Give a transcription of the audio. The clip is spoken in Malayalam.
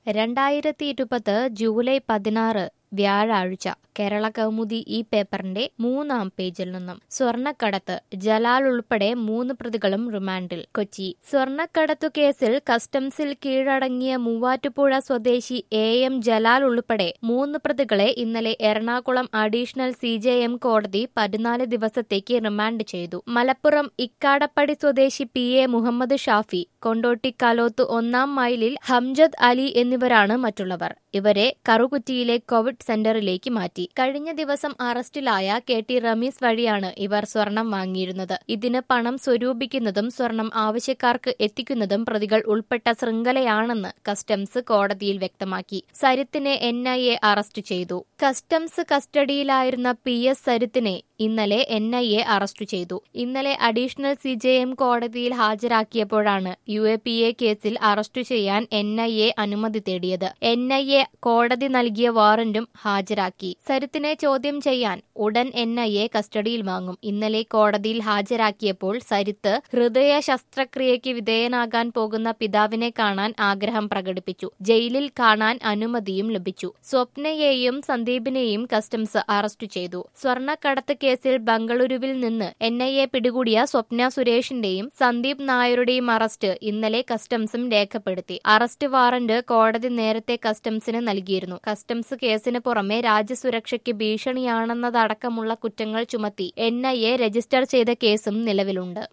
രണ്ടായിരത്തി ഇരുപത് ജൂലൈ പതിനാറ് വ്യാഴാഴ്ച കേരള കൗമുദി ഈ പേപ്പറിന്റെ മൂന്നാം പേജിൽ നിന്നും സ്വർണക്കടത്ത് ജലാൽ ഉൾപ്പെടെ മൂന്ന് പ്രതികളും റിമാൻഡിൽ കൊച്ചി സ്വർണക്കടത്തു കേസിൽ കസ്റ്റംസിൽ കീഴടങ്ങിയ മൂവാറ്റുപുഴ സ്വദേശി എ എം ജലാൽ ഉൾപ്പെടെ മൂന്ന് പ്രതികളെ ഇന്നലെ Ernakulam additional C J M കോടതി പതിനാല് ദിവസത്തേക്ക് റിമാൻഡ് ചെയ്തു മലപ്പുറം ഇക്കാടപ്പടി സ്വദേശി പി എ മുഹമ്മദ് ഷാഫി കൊണ്ടോട്ടിക്കാലോത്ത് ഒന്നാം മൈലിൽ ഹംജദ് അലി എന്നിവരാണ് മറ്റുള്ളവർ ഇവരെ കറുകുറ്റിയിലെ കോവിഡ് സെന്ററിലേക്ക് മാറ്റി കഴിഞ്ഞ ദിവസം അറസ്റ്റിലായ കെ ടി റമീസ് വഴിയാണ് ഇവർ സ്വർണം വാങ്ങിയിരുന്നത് ഇതിന് പണം സ്വരൂപിക്കുന്നതും സ്വർണം ആവശ്യക്കാർക്ക് എത്തിക്കുന്നതും പ്രതികൾ ഉൾപ്പെട്ട ശൃംഖലയാണെന്ന് കസ്റ്റംസ് കോടതിയിൽ വ്യക്തമാക്കി സരിത്തിനെ എൻ ഐ എ അറസ്റ്റ് ചെയ്തു കസ്റ്റംസ് കസ്റ്റഡിയിലായിരുന്ന പി എസ് സരിത്തിനെ ഇന്നലെ എൻ ഐ എ അറസ്റ്റ് ചെയ്തു ഇന്നലെ അഡീഷണൽ സി ജെ എം കോടതിയിൽ ഹാജരാക്കിയപ്പോഴാണ് യു എ പി എ കേസിൽ അറസ്റ്റ് ചെയ്യാൻ എൻ ഐ എ അനുമതി തേടിയത് എൻ ഐ എ കോടതി നൽകിയ വാറന്റും ഹാജരാക്കി സരിത്തിനെ ചോദ്യം ചെയ്യാൻ ഉടൻ എൻ ഐ എ കസ്റ്റഡിയിൽ വാങ്ങും ഇന്നലെ കോടതിയിൽ ഹാജരാക്കിയപ്പോൾ സരിത്ത് ഹൃദയ ശസ്ത്രക്രിയയ്ക്ക് വിധേയനാകാൻ പോകുന്ന പിതാവിനെ കാണാൻ ആഗ്രഹം പ്രകടിപ്പിച്ചു ജയിലിൽ കാണാൻ അനുമതിയും ലഭിച്ചു സ്വപ്നയെയും സന്ദീപിനെയും കസ്റ്റംസ് അറസ്റ്റ് ചെയ്തു സ്വർണ്ണക്കടത്ത് കേസിൽ ബംഗളൂരുവിൽ നിന്ന് എൻ ഐ എ പിടികൂടിയ സ്വപ്ന സുരേഷിന്റെയും സന്ദീപ് നായരുടെയും അറസ്റ്റ് ഇന്നലെ കസ്റ്റംസും രേഖപ്പെടുത്തി അറസ്റ്റ് വാറന്റ് കോടതി നേരത്തെ കസ്റ്റംസിന് നൽകിയിരുന്നു കസ്റ്റംസ് കേസിന് പുറമെ രാജ്യസുരക്ഷയ്ക്ക് ഭീഷണിയാണെന്നതടക്കമുള്ള കുറ്റങ്ങൾ ചുമത്തി എൻ ഐ എ രജിസ്റ്റർ ചെയ്ത കേസും നിലവിലുണ്ട്